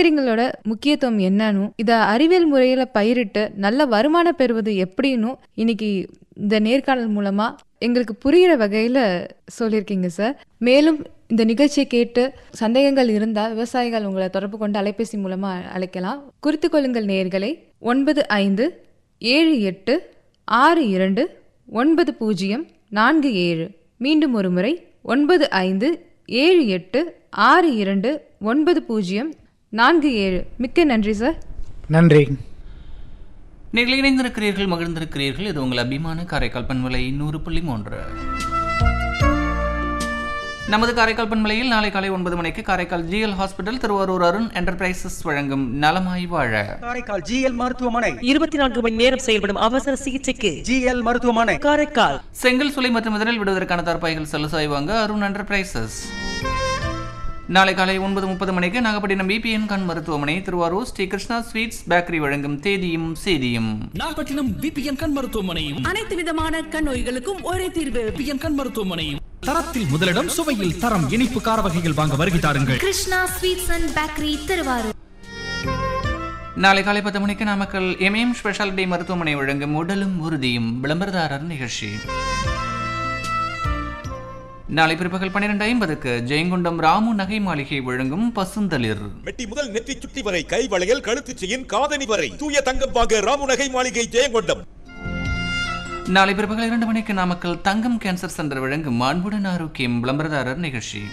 காய்கறிகளோட முக்கியத்துவம் என்னன்னு இதை அறிவியல் முறையில பயிரிட்டு நல்ல வருமானம் பெறுவது எப்படின்னு இன்னைக்கு இந்த நேர்காணல் மூலமா எங்களுக்கு புரிகிற வகையில சொல்லியிருக்கீங்க சார் மேலும் இந்த நிகழ்ச்சியை கேட்டு சந்தேகங்கள் இருந்தால் விவசாயிகள் உங்களை தொடர்பு கொண்டு அலைபேசி மூலமா அழைக்கலாம் குறித்து கொள்ளுங்கள் நேர்களை ஒன்பது ஐந்து ஏழு எட்டு ஆறு இரண்டு ஒன்பது பூஜ்ஜியம் நான்கு ஏழு மீண்டும் ஒரு முறை ஒன்பது ஐந்து ஏழு எட்டு ஆறு இரண்டு ஒன்பது பூஜ்ஜியம் நான்கு ஏழு மிக்க நன்றி சார் நன்றி நீங்கள் இணைந்திருக்கிறீர்கள் மகிழ்ந்திருக்கிறீர்கள் இது உங்கள் அபிமான காரைக்கால் பண்பலை நூறு புள்ளி மூன்று நமது காரைக்கால் பண்பலையில் நாளை காலை ஒன்பது மணிக்கு Karaikal GL hospital Tiruvarur Arun enterprises வழங்கும் நலமாய் வாழ காரைக்கால் ஜிஎல் மருத்துவமனை இருபத்தி நான்கு மணி நேரம் செயல்படும் அவசர சிகிச்சைக்கு ஜிஎல் மருத்துவமனை காரைக்கால் செங்கல் சுலை மற்றும் இதழில் விடுவதற்கான தற்பாய்கள் செலுசாய் வாங்க அருண் என்டர்பிரைசஸ் நாளை காலை ஒன்பது முப்பது மணிக்கு நாகப்பட்டினம் பிபிஎன் கண் மருத்துவமனை திருவாரூர் ஸ்ரீ கிருஷ்ணா ஸ்வீட்ஸ் பேக்கரி வழங்கும் தேதியும் செய்தியும் நாகப்பட்டினம் பிபிஎன் கண் மருத்துவமனையும் அனைத்து விதமான கண் நோய்களுக்கும் ஒரே தீர்வு பிபிஎன் கண் மருத்துவமனையும் தரத்தில் முதலிடம் சுவையில் தரம் இனிப்பு கார வகைகள் வாங்க வருகை தாருங்கள் Krishna sweets and bakery Tiruvarur நாளை காலை பத்து மணிக்கு நாமக்கல் எம்எம் ஸ்பெஷாலிட்டி மருத்துவமனை வழங்கும் உடலும் உறுதியும் விளம்பரதாரர் நிகழ்ச்சி நாளை பிற்பகல் பன்னிரண்டு ஐம்பதுக்கு ஜெயங்கொண்டம் ராமு நகை மாளிகை வழங்கும் பசுந்தளிர் மெட்டி முதல் நெற்றி சுட்டி வரை கை வளையல் கழுத்து செயின் காதணி வரை தூய தங்கம் வாங்க ராமு நகை மாளிகை ஜெயங்கொண்டம் நாளை பிற்பகல் இரண்டு மணிக்கு நாமக்கல் தங்கம் கேன்சர் சென்டர் வழங்கும் அன்புடன் ஆரோக்கியம் விளம்பரதாரர் நிகழ்ச்சி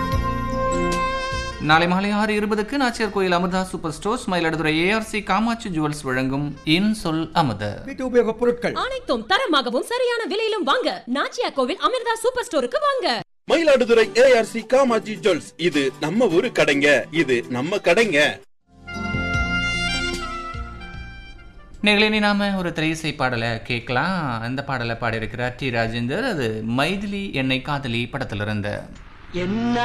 நாளை மாலை ஆறு இருபதுக்கு Nachiyar Koil Amudha super stores Mayiladuthurai ARC Kamatchi jewels வழங்கும் இன் சொல் அமுத வீட்டு உபயோகப் பொருட்கள் அனைத்தும் தரமாகவும் சரியான விலையிலும் வாங்க நாச்சியா கோவில் அமிர்தா சூப்பர் ஸ்டோருக்கு வாங்க மயிலாடுதுறை ஏஆர்சி காமாஜி ஜுவல்ஸ் இது நம்ம ஊரு கடைங்க இது நம்ம கடைங்க நிகழினி நாம ஒரு திரையிசை பாடலை கேட்கலாம் அந்த பாடலை பாடியிருக்கிறார் டி ராஜேந்தர் அது மைதிலி என்னை காதலி படத்திலிருந்து என்ன